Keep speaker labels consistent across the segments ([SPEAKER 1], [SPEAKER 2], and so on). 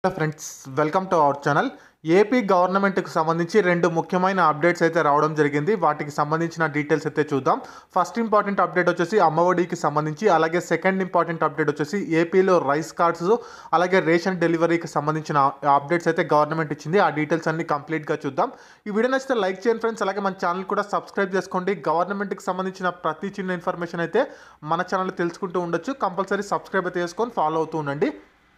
[SPEAKER 1] friends welcome to our channel AP గవర్నమెంట్కి సంబంధించి రెండు ముఖ్యమైన అప్డేట్స్ అయితే రావడం జరిగింది వాటికి సంబంధించిన డీటెయిల్స్ అయితే చూద్దాం ఫస్ట్ ఇంపార్టెంట్ అప్డేట్ వచ్చేసి అమ్మఒడికి సంబంధించి అలాగే సెకండ్ ఇంపార్టెంట్ అప్డేట్ వచ్చేసి ఏపీలో రైస్ కార్డ్స్ అలాగే రేషన్ డెలివరీకి సంబంధించిన అప్డేట్స్ అయితే గవర్నమెంట్ ఇచ్చింది ఆ డీటెయిల్స్ అన్ని కంప్లీట్గా చూద్దాం ఈ వీడియో నచ్చితే లైక్ చేయండి ఫ్రెండ్స్ అలాగే మన ఛానల్ కూడా సబ్స్క్రైబ్ చేసుకోండి గవర్నమెంట్కి సంబంధించిన ప్రతి చిన్న ఇన్ఫర్మేషన్ అయితే మన ఛానల్ తెలుసుకుంటూ ఉండొచ్చు కంపల్సరీ సబ్స్క్రైబ్ అయితే చేసుకొని ఫాలో అవుతూ ఉండండి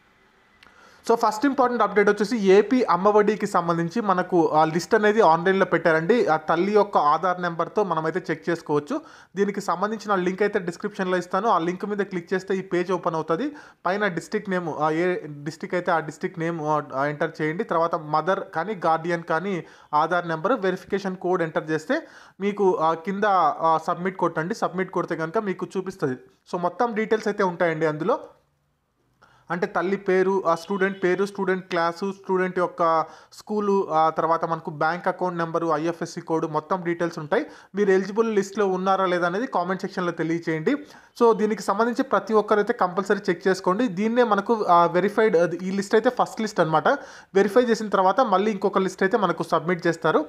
[SPEAKER 1] సో ఫస్ట్ ఇంపార్టెంట్ అప్డేట్ వచ్చేసి ఏపీ అమ్మఒడికి సంబంధించి మనకు ఆ లిస్ట్ అనేది ఆన్లైన్లో పెట్టారండి ఆ తల్లి యొక్క ఆధార్ నెంబర్తో మనమైతే చెక్ చేసుకోవచ్చు దీనికి సంబంధించిన లింక్ అయితే డిస్క్రిప్షన్లో ఇస్తాను ఆ లింక్ మీద క్లిక్ చేస్తే ఈ పేజ్ ఓపెన్ అవుతుంది పైన డిస్టిక్ నేమ్ ఏ డిస్టిక్ అయితే ఆ డిస్టిక్ నేమ్ ఎంటర్ చేయండి తర్వాత మదర్ కానీ గార్డియన్ కానీ Aadhaar number verification code enter చేస్తే మీకు ఆ, కింద సబ్మిట్ కొట్టండి సబ్మిట్ కొడితే కనుక మీకు చూపిస్తుంది సో మొత్తం డీటెయిల్స్ అయితే ఉంటాయండి అందులో అంటే తల్లి పేరు ఆ స్టూడెంట్ పేరు స్టూడెంట్ క్లాసు స్టూడెంట్ యొక్క స్కూలు ఆ తర్వాత మనకు bank account number IFSC code మొత్తం డీటెయిల్స్ ఉంటాయి మీరు ఎలిజిబుల్ లిస్ట్లో ఉన్నారా లేదా అనేది కామెంట్ సెక్షన్లో తెలియచేయండి సో దీనికి సంబంధించి ప్రతి ఒక్కరైతే కంపల్సరీ చెక్ చేసుకోండి దీన్నే మనకు వెరిఫైడ్ ఈ లిస్ట్ అయితే ఫస్ట్ లిస్ట్ అనమాట వెరిఫై చేసిన తర్వాత మళ్ళీ ఇంకొక లిస్ట్ అయితే మనకు సబ్మిట్ చేస్తారు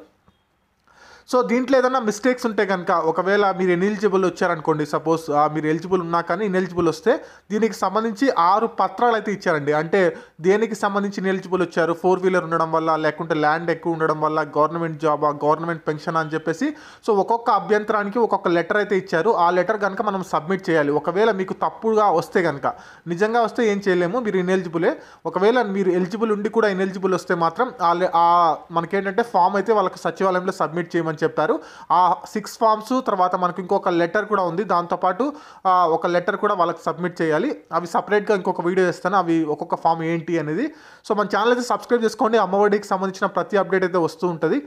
[SPEAKER 1] సో దీంట్లో ఏదైనా మిస్టేక్స్ ఉంటే కనుక ఒకవేళ మీరు ఎలిజిబుల్ వచ్చారనుకోండి సపోజ్ మీరు ఎలిజిబుల్ ఉన్నా కానీ ఇనెలిజిబుల్ వస్తే దీనికి సంబంధించి ఆరు పత్రాలు అయితే ఇచ్చారండి అంటే దేనికి సంబంధించి ఎలిజిబుల్ వచ్చారు ఫోర్ వీలర్ ఉండడం వల్ల లేకుంటే ల్యాండ్ ఎక్కువ ఉండడం వల్ల గవర్నమెంట్ జాబ్ గవర్నమెంట్ పెన్షన్ అని చెప్పేసి సో ఒక్కొక్క అభ్యంతరానికి ఒక్కొక్క లెటర్ అయితే ఇచ్చారు ఆ లెటర్ కనుక మనం సబ్మిట్ చేయాలి ఒకవేళ మీకు తప్పుగా వస్తే కనుక నిజంగా వస్తే ఏం చేయలేము మీరు ఇనెలిజిబులే ఒకవేళ మీరు ఎలిజిబుల్ ఉండి కూడా ఇనెలిజిబుల్ వస్తే మాత్రం ఆ లె- ఆ మనకేంటంటే ఫామ్ అయితే వాళ్ళకి సచివాలయంలో సబ్మిట్ చేయమని చెప్పారు ఆ సిక్స్ ఫామ్స్ తర్వాత మనకు ఇంకొక లెటర్ కూడా ఉంది దాంతోపాటు ఆ, ఒక లెటర్ కూడా వాళ్ళకి సబ్మిట్ చేయాలి అవి సపరేట్గా ఇంకొక వీడియో చేస్తాను అవి ఒక్కొక్క ఫామ్ ఏంటి అనేది సో మన ఛానల్ అయితే సబ్స్క్రైబ్ చేసుకోండి అమ్మఒడికి సంబంధించిన ప్రతి అప్డేట్ అయితే వస్తూ ఉంటుంది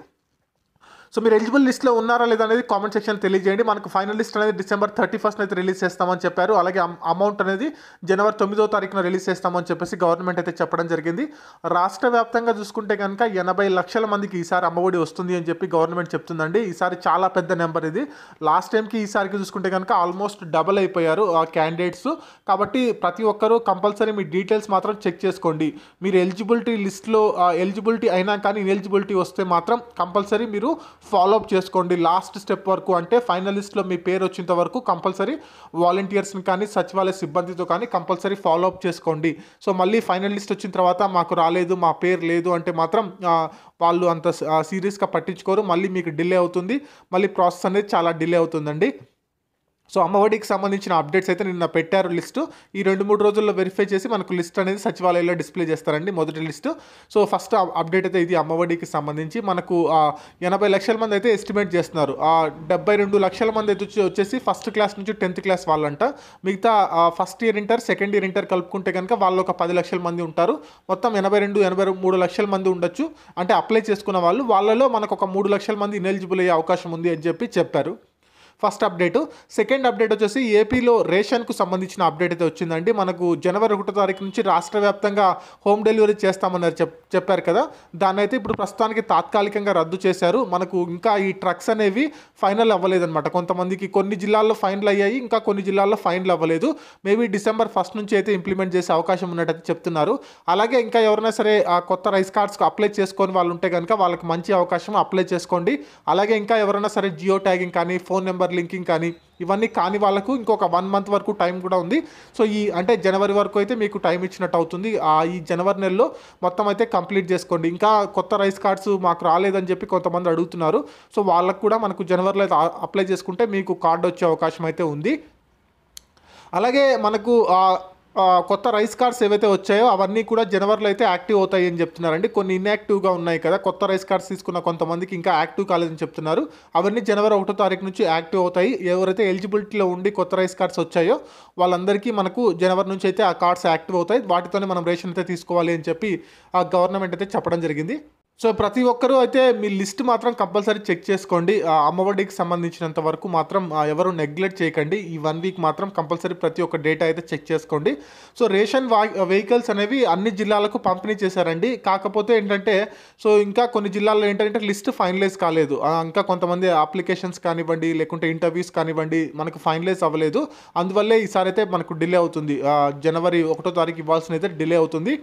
[SPEAKER 1] సో మీరు ఎలిజిబుల్ లిస్ట్లో ఉన్నారా లేదా అనేది కామెంట్ సెక్షన్ తెలియజేయండి మనకు ఫైనల్ లిస్ట్ అనేది డిసెంబర్ థర్టీ ఫస్ట్ అయితే రిలీజ్ చేస్తామని చెప్పారు అలాగే అమౌంట్ అనేది జనవరి తొమ్మిదో తారీఖున రిలీజ్ చేస్తామని చెప్పేసి గవర్నమెంట్ అయితే చెప్పడం జరిగింది రాష్ట్ర వ్యాప్తంగా చూసుకుంటే కనుక ఎనభై లక్షల మందికి ఈసారి అమ్మఒడి వస్తుంది అని చెప్పి గవర్నమెంట్ చెప్తుందండి ఈసారి చాలా పెద్ద నెంబర్ ఇది లాస్ట్ టైంకి ఈసారికి చూసుకుంటే కనుక ఆల్మోస్ట్ డబల్ అయిపోయారు ఆ క్యాండిడేట్స్ కాబట్టి ప్రతి ఒక్కరూ కంపల్సరీ మీ డీటెయిల్స్ మాత్రం చెక్ చేసుకోండి మీరు ఎలిజిబిలిటీ లిస్ట్లో ఎలిజిబిలిటీ అయినా కానీ ఇనెలిజిబిలిటీ వస్తే మాత్రం కంపల్సరీ మీరు ఫాలో అప్ చేసుకోండి లాస్ట్ స్టెప్ వరకు అంటే ఫైనల్ లిస్ట్లో మీ పేరు వచ్చేంత వరకు కంపల్సరీ వాలంటీర్స్ని కానీ సచివాలయ సిబ్బందితో కానీ కంపల్సరీ ఫాలో అప్ చేసుకోండి సో మళ్ళీ ఫైనల్ లిస్ట్ వచ్చిన తర్వాత మాకు రాలేదు మా పేరు లేదు అంటే మాత్రం ఆ, వాళ్ళు అంత సీరియస్గా పట్టించుకోరు మళ్ళీ మీకు డిలే అవుతుంది మళ్ళీ ప్రాసెస్ అనేది చాలా డిలే అవుతుందండి సో అమ్మఒడికి సంబంధించిన అప్డేట్స్ అయితే నిన్న పెట్టారు లిస్టు ఈ రెండు మూడు రోజుల్లో వెరిఫై చేసి మనకు లిస్ట్ అనేది సచివాలయంలో డిస్ప్లే చేస్తారండి మొదటి లిస్టు సో ఫస్ట్ అప్డేట్ అయితే ఇది అమ్మఒడికి సంబంధించి మనకు ఆ, ఎనభై లక్షల మంది అయితే ఎస్టిమేట్ చేస్తున్నారు ఆ డెబ్బై రెండు లక్షల మంది అయితే వచ్చి- వచ్చేసి ఫస్ట్ క్లాస్ నుంచి టెన్త్ క్లాస్ వాళ్ళంట మిగతా first year inter second year inter కలుపుకుంటే కనుక వాళ్ళు ఒక పది లక్షల మంది ఉంటారు మొత్తం ఎనభై రెండు ఎనభై మూడు లక్షల మంది ఉండొచ్చు అంటే అప్లై చేసుకున్న వాళ్ళు వాళ్ళలో మనకు ఒక మూడు లక్షల మంది ఇనెలిజిబుల్ అయ్యే అవకాశం ఉంది అని చెప్పి చెప్పారు ఫస్ట్ అప్డేట్ సెకండ్ అప్డేట్ వచ్చేసి ఏపీలో రేషన్కు సంబంధించిన అప్డేట్ అయితే వచ్చిందండి మనకు జనవరి ఒకటో తారీఖు నుంచి రాష్ట్ర వ్యాప్తంగా హోమ్ డెలివరీ చేస్తామన్నారు చెప్ చెప్పారు కదా దాన్ని అయితే ఇప్పుడు ప్రస్తుతానికి తాత్కాలికంగా రద్దు చేశారు మనకు ఇంకా ఈ ట్రక్స్ అనేవి ఫైనల్ అవ్వలేదన్నమాట కొంతమందికి కొన్ని జిల్లాల్లో ఫైనల్ అయ్యాయి ఇంకా కొన్ని జిల్లాల్లో ఫైనల్ అవ్వలేదు మేబీ డిసెంబర్ ఫస్ట్ నుంచి అయితే ఇంప్లిమెంట్ చేసే అవకాశం ఉన్నట్టు చెప్తున్నారు అలాగే ఇంకా ఎవరైనా సరే ఆ కొత్త రైస్ కార్డ్స్కి అప్లై చేసుకొని వాళ్ళు ఉంటే కనుక వాళ్ళకి మంచి అవకాశం అప్లై చేసుకోండి అలాగే ఇంకా ఎవరైనా సరే జియో ట్యాగింగ్ కానీ ఫోన్ నెంబర్ లింకింగ్ కానీ ఇవన్నీ కాని వాళ్ళకు ఇంకొక వన్ మంత్ వరకు టైం కూడా ఉంది సో ఈ అంటే జనవరి వరకు అయితే మీకు టైం ఇచ్చినట్టు అవుతుంది ఆ ఈ జనవరి నెలలో మొత్తం అయితే కంప్లీట్ చేసుకోండి ఇంకా కొత్త రైస్ కార్డ్స్ మాకు రాలేదని చెప్పి కొంతమంది అడుగుతున్నారు సో వాళ్ళకు కూడా మనకు జనవరిలో అయితే అప్లై చేసుకుంటే మీకు కార్డు వచ్చే అవకాశం అయితే ఉంది అలాగే మనకు ఆ, ఆ, కొత్త రైస్ కార్డ్స్ ఏవైతే వచ్చాయో అవన్నీ కూడా జనవరిలో అయితే యాక్టివ్ అవుతాయి అని చెప్తున్నారండి కొన్ని ఇన్యాక్టివ్గా ఉన్నాయి కదా కొత్త రైస్ కార్డ్స్ తీసుకున్న కొంతమందికి ఇంకా యాక్టివ్ కాలేదని చెప్తున్నారు అవన్నీ జనవరి ఒకటో తారీఖు నుంచి యాక్టివ్ అవుతాయి ఎవరైతే ఎలిజిబిలిటీలో ఉండి కొత్త రైస్ కార్డ్స్ వచ్చాయో వాళ్ళందరికీ మనకు జనవరి నుంచి అయితే ఆ కార్డ్స్ యాక్టివ్ అవుతాయి వాటితోనే మనం రేషన్ అయితే తీసుకోవాలి అని చెప్పి ఆ గవర్నమెంట్ అయితే చెప్పడం జరిగింది సో ప్రతి ఒక్కరూ అయితే మీ లిస్ట్ మాత్రం కంపల్సరీ చెక్ చేసుకోండి ఆ అమ్మఒడికి సంబంధించినంత వరకు మాత్రం ఆ, ఎవరు నెగ్లెక్ట్ చేయకండి ఈ వన్ వీక్ మాత్రం కంపల్సరీ ప్రతి ఒక్క డేటా అయితే చెక్ చేసుకోండి సో రేషన్ వెహికల్స్ అనేవి అన్ని జిల్లాలకు పంపిణీ చేశారండి కాకపోతే ఏంటంటే సో ఇంకా కొన్ని జిల్లాల్లో ఏంటంటే లిస్ట్ ఫైనలైజ్ కాలేదు ఆ, ఇంకా కొంతమంది అప్లికేషన్స్ కానివ్వండి లేకుంటే ఇంటర్వ్యూస్ కానివ్వండి మనకు ఫైనలైజ్ అవ్వలేదు అందువల్లే ఈసారి అయితే మనకు డిలే అవుతుంది ఆ, జనవరి ఒకటో తారీఖు ఇవ్వాల్సిన అయితే డిలే అవుతుంది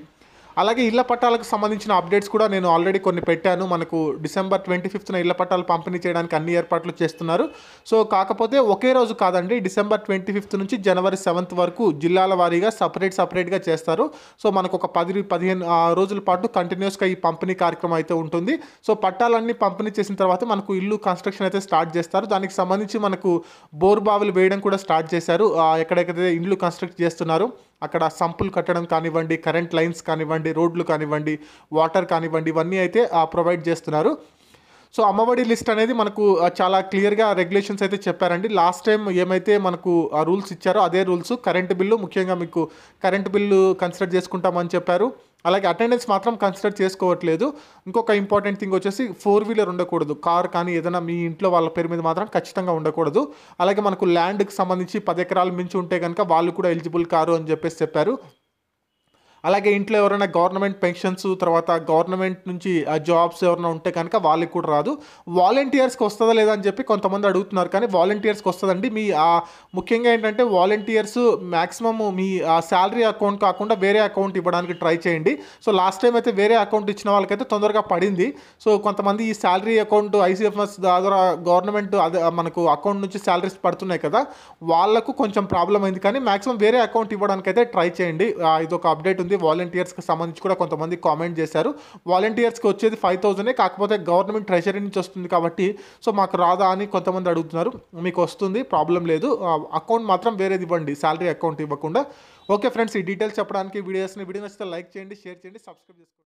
[SPEAKER 1] అలాగే ఇళ్ల పట్టాలకు సంబంధించిన అప్డేట్స్ కూడా నేను ఆల్రెడీ కొన్ని పెట్టాను మనకు డిసెంబర్ ట్వంటీ ఫిఫ్త్న ఇళ్ల పట్టాలు పంపిణీ చేయడానికి అన్ని ఏర్పాట్లు చేస్తున్నారు సో కాకపోతే ఒకే రోజు కాదండి డిసెంబర్ ట్వంటీ ఫిఫ్త్ నుంచి జనవరి సెవెంత్ వరకు జిల్లాల వారీగా సపరేట్ సపరేట్గా చేస్తారు సో మనకు ఒక పది పదిహేను ఆ, రోజుల పాటు కంటిన్యూస్గా ఈ పంపిణీ కార్యక్రమం అయితే ఉంటుంది సో పట్టాలన్నీ పంపిణీ చేసిన తర్వాత మనకు ఇల్లు కన్స్ట్రక్షన్ అయితే స్టార్ట్ చేస్తారు దానికి సంబంధించి మనకు బోర్ బావులు వేయడం కూడా స్టార్ట్ చేశారు ఆ, ఎక్కడెక్కడైతే ఇండ్లు కన్స్ట్రక్ట్ చేస్తున్నారు అక్కడ సంపులు కట్టడం కానివ్వండి కరెంట్ లైన్స్ కానివ్వండి రోడ్లు కానివ్వండి వాటర్ కానివ్వండి ఇవన్నీ అయితే ప్రొవైడ్ చేస్తున్నారు సో అమ్మఒడి లిస్ట్ అనేది మనకు ఆ, చాలా క్లియర్గా రెగ్యులేషన్స్ అయితే చెప్పారండి లాస్ట్ టైం ఏమైతే మనకు ఆ రూల్స్ ఇచ్చారో అదే రూల్స్ కరెంటు బిల్లు ముఖ్యంగా మీకు కరెంటు బిల్లు కన్సిడర్ చేసుకుంటామని చెప్పారు అలాగే అటెండెన్స్ మాత్రం కన్సిడర్ చేసుకోవట్లేదు ఇంకొక ఇంపార్టెంట్ థింగ్ వచ్చేసి ఫోర్ వీలర్ ఉండకూడదు కార్ కానీ ఏదైనా మీ ఇంట్లో వాళ్ళ పేరు మీద మాత్రం ఖచ్చితంగా ఉండకూడదు అలాగే మనకు ల్యాండ్కి సంబంధించి పది ఎకరాల మించి ఉంటే కనుక వాళ్ళు కూడా ఎలిజిబుల్ కారు అని చెప్పేసి చెప్పారు అలాగే ఇంట్లో ఎవరైనా గవర్నమెంట్ పెన్షన్స్ తర్వాత గవర్నమెంట్ నుంచి ఆ జాబ్స్ ఎవరైనా ఉంటే కనుక వాళ్ళకి కూడా రాదు వాలంటీర్స్కి వస్తుందా లేదా అని చెప్పి కొంతమంది అడుగుతున్నారు కానీ వాలంటీర్స్కి వస్తుందండి మీ ఆ ముఖ్యంగా ఏంటంటే వాలంటీర్స్ మ్యాక్సిమమ్ మీ ఆ శాలరీ అకౌంట్ కాకుండా వేరే అకౌంట్ ఇవ్వడానికి ట్రై చేయండి సో లాస్ట్ టైం అయితే వేరే అకౌంట్ ఇచ్చిన వాళ్ళకైతే తొందరగా పడింది సో కొంతమంది ఈ శాలరీ అకౌంట్ ఐసీఎఫ్ఎస్ ద్వారా గవర్నమెంట్ అదే మనకు అకౌంట్ నుంచి శాలరీస్ పడుతున్నాయి కదా వాళ్ళకు కొంచెం ప్రాబ్లం అయింది కానీ మాక్సిమం వేరే అకౌంట్ ఇవ్వడానికి అయితే ట్రై చేయండి ఆ, ఇది ఒక అప్డేట్ ఉంది వాలంటీర్స్కి సంబంధించి కూడా కొంతమంది కామెంట్ చేశారు వాలంటీర్స్కి వచ్చేది ఫైవ్ థౌసండే కాకపోతే గవర్నమెంట్ ట్రెజరీ నుంచి వస్తుంది కాబట్టి సో మాకు రాదా అని కొంతమంది అడుగుతున్నారు మీకు వస్తుంది ప్రాబ్లం లేదు అకౌంట్ మాత్రం వేరేది ఇవ్వండి శాలరీ అకౌంట్ ఇవ్వకుండా ఓకే ఫ్రెండ్స్ ఈ డీటెయిల్స్ చెప్పడానికి వీడియోస్ని వీడియో నచ్చితే లైక్ చేయండి షేర్ చేయండి సబ్స్క్రైబ్ చేసుకోండి